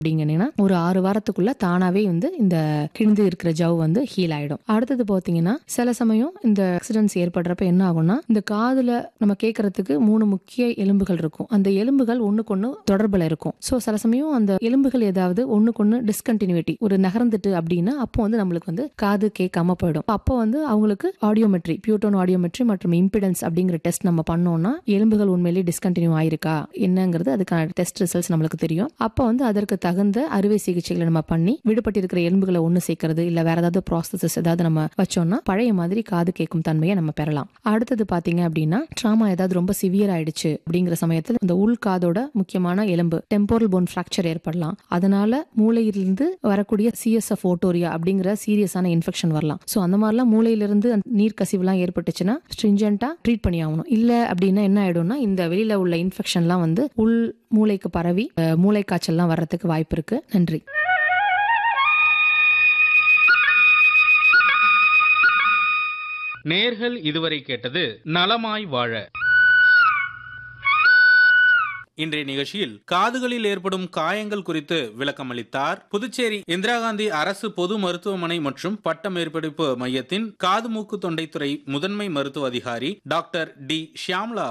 அப்படிங்கன்னா ஒரு ஆறு வாரத்துக்குள்ள தானாவே வந்து இந்த கிழிந்து இருக்கிற ஜவ் வந்து ஹீல் ஆயிடும் அடுத்தது பார்த்தீங்கன்னா சில சமயம் இந்த ஆக்சிடென்ட்ஸ் ஏற்படுறப்ப என்ன ஆகும்னா இந்த காதுல நம்ம கேட்கறதுக்கு மூணு முக்கிய எலும்புகள் இருக்கும் அந்த எலும்புகள் ஒண்ணுக்கொண்ணு தொடர்புல இருக்கும் ஸோ சில சமயம் அந்த எலும்புகள் ஏதாவது ஒண்ணுக்கொண்ணு டிஸ்கண்டினியூட்டி ஒரு நகர்ந்துட்டு அப்படின்னா அப்போ வந்து நம்மளுக்கு வந்து காது கேட்காம போயிடும் அப்போ வந்து அவங்களுக்கு ஆடியோமெட்ரி பியூட்டோன் ஆடியோமெட்ரி மற்றும் இம்பிடன்ஸ் அப்படிங்கிற டெஸ்ட் நம்ம பண்ணோம்னா எலும்புகள் உண்மையிலேயே டிஸ்கண்டினியூ ஆயிருக்கா என்னங்கிறது அதுக்கான டெஸ்ட் ரிசல்ட்ஸ் நம்மளுக்கு தெரியும் அப்போ வந்து அதற்கு தகுந்த அறுவை சிகிச்சைகளை நம்ம பண்ணி விடுபட்டிருக்கிற எலும்புகளை ஒன்று சேர்க்கறது இல்ல வேற ஏதாவது ப்ராசஸஸ் ஏதாவது நம்ம வச்சோம்னா பழைய மாதிரி காது கேட்கும் தன்மையை நம்ம பெறலாம் அடுத்தது பாத்தீங்க அப்படின்னா ட்ராமா ஏதாவது ரொம்ப சிவியர் ஆயிடுச்சு அப்படிங்கிற சமயத்தில் இந்த உள் காதோட முக்கியமான எலும்பு டெம்போரல் போன் ஃப்ராக்சர் ஏற்படலாம் அதனால மூளையிலிருந்து வரக்கூடிய சிஎஸ்எஃப் ஓட்டோரியா அப்படிங்கிற சீரியஸான இன்ஃபெக்ஷன் வரலாம் ஸோ அந்த மாதிரிலாம் மூளையிலிருந்து அந்த நீர் கசிவுலாம் ஏற்பட்டுச்சுன்னா ஸ்ட்ரிஞ்சென்ட்டா ட்ரீட் பண்ணி ஆகணும் இல்ல அப்படின்னா என்ன ஆயிடும்னா இந்த வெளியில உள்ள இன்ஃபெக்ஷன்லாம் வந்து உள் மூளைக்கு பரவி அஹ், மூளை காய்ச்சல்லாம் வர்றதுக்கு வாய்ப்பு இருக்கு நன்றி நேர்கள் இதுவரை கேட்டது நலமாய் வாழ இன்றைய நிகழ்ச்சியில் காதுகளில் ஏற்படும் காயங்கள் குறித்து விளக்கம் அளித்தார் புதுச்சேரி இந்திரா காந்தி அரசு பொது மருத்துவமனை மற்றும் பட்ட மேற்படிப்பு மையத்தின் காது மூக்கு தொண்டைத்துறை முதன்மை மருத்துவ அதிகாரி டாக்டர் டி ஷியாம்லா